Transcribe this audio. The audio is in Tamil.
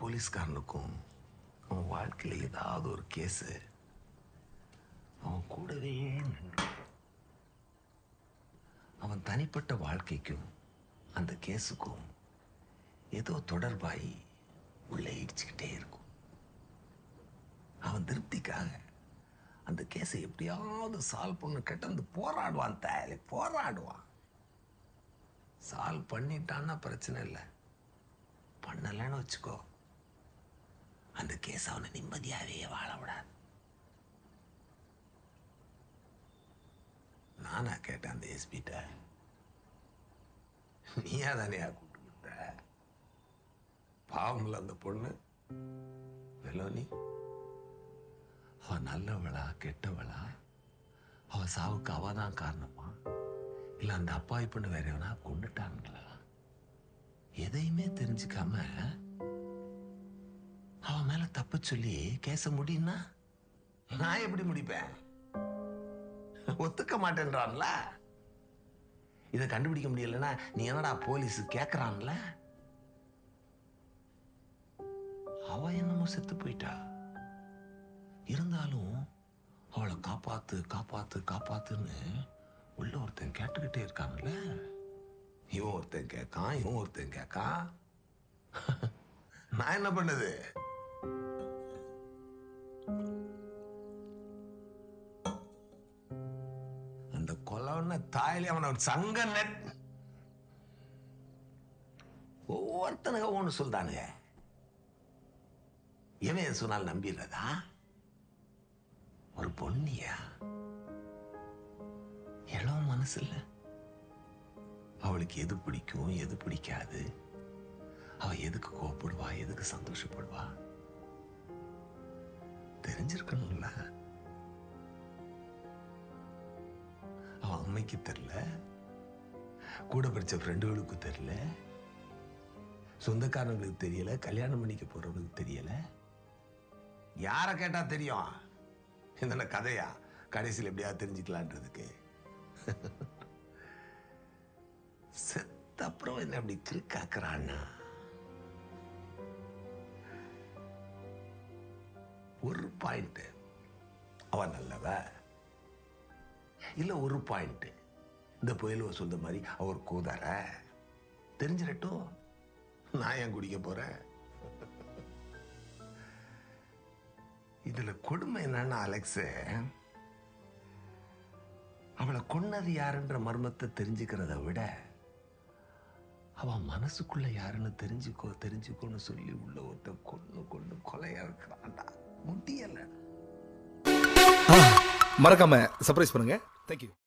போலீஸ்காரனுக்கும் அவன் வாழ்க்கையில் ஏதாவது ஒரு கேஸு அவன் கூடவே நின்று அவன் தனிப்பட்ட வாழ்க்கைக்கும் அந்த கேஸுக்கும் ஏதோ தொடர்பாகி உள்ளே இடிச்சுக்கிட்டே இருக்கும் அவன் திருப்திக்காக அந்த கேஸை எப்படியாவது சால்வ் பண்ண கிட்டந்து போராடுவான் தாயலி போராடுவான் சால்வ் பண்ணிட்டான்னா பிரச்சனை இல்லை பண்ணலைன்னு வச்சுக்கோ அந்த கேஸ் அவனை நிம்மதியாகவே வாழ விடாது நானா கேட்டேன் அந்த எஸ்பிட்ட நீயா தானேயா கூப்பிட்டு கொடுத்த பாவம்ல அந்த பொண்ணு வெலோனி அவ நல்லவளா கெட்டவளா அவ சாவுக்கு அவ தான் காரணமா இல்ல அந்த அப்பாவி பொண்ணு வேற எவனா கொண்டுட்டாங்களா எதையுமே தெரிஞ்சுக்காம அவன் மேல தப்பு சொல்லி கேச முடியும்னா நான் எப்படி முடிப்பேன் ஒத்துக்க மாட்டேன்றான்ல இதை கண்டுபிடிக்க முடியலன்னா நீ என்னடா போலீஸ் கேக்குறான்ல அவ என்னமோ செத்து போயிட்டா இருந்தாலும் அவளை காப்பாத்து காப்பாத்து காப்பாத்துன்னு உள்ள ஒருத்தன் கேட்டுக்கிட்டே இருக்கான்ல இவன் ஒருத்தன் கேட்கான் இவன் ஒருத்தன் கேட்கான் நான் என்ன பண்ணது அந்த கொலவன தாயிலே அவனை சங்க நெட் ஒவ்வொருத்தனுங்க ஒன்று சொல்றானுங்க எவன் எது சொன்னால் நம்பிடுறதா ஒரு பொண்ணியா இளம் மனசு இல்ல அவளுக்கு எது பிடிக்கும் எது பிடிக்காது அவ எதுக்கு கோவப்படுவா எதுக்கு சந்தோஷப்படுவா தெரிஞ்சிருக்கணும்ல அவன் அம்மைக்கு தெரியல கூட படிச்ச ஃப்ரெண்டுகளுக்கு தெரியல சொந்தக்காரங்களுக்கு தெரியல கல்யாணம் பண்ணிக்க போறவங்களுக்கு தெரியல யார கேட்டா தெரியும் இந்த கதையா கடைசியில் எப்படியாவது தெரிஞ்சுக்கலான்றதுக்கு செத்த அப்புறம் என்ன அப்படி கிறுக்காக்குறான்னா ஒரு பாயிண்ட் அவன் நல்லவ இல்ல ஒரு பாயிண்ட் இந்த புயலுவ சொல்ற மாதிரி அவர் கூதார தெரிஞ்சிடட்டும் நான் ஏன் குடிக்க போறேன் இதுல கொடுமை என்னன்னா அலெக்ஸ் அவளை கொன்னது யாருன்ற மர்மத்தை தெரிஞ்சுக்கிறத விட அவ மனசுக்குள்ள யாருன்னு தெரிஞ்சுக்கோ தெரிஞ்சுக்கோன்னு சொல்லி உள்ள ஒருத்த கொன்னு கொண்டு கொலையா இருக்கிறான்டா முடியல மறக்காம சர்ப்ரைஸ் பண்ணுங்க தேங்க்யூ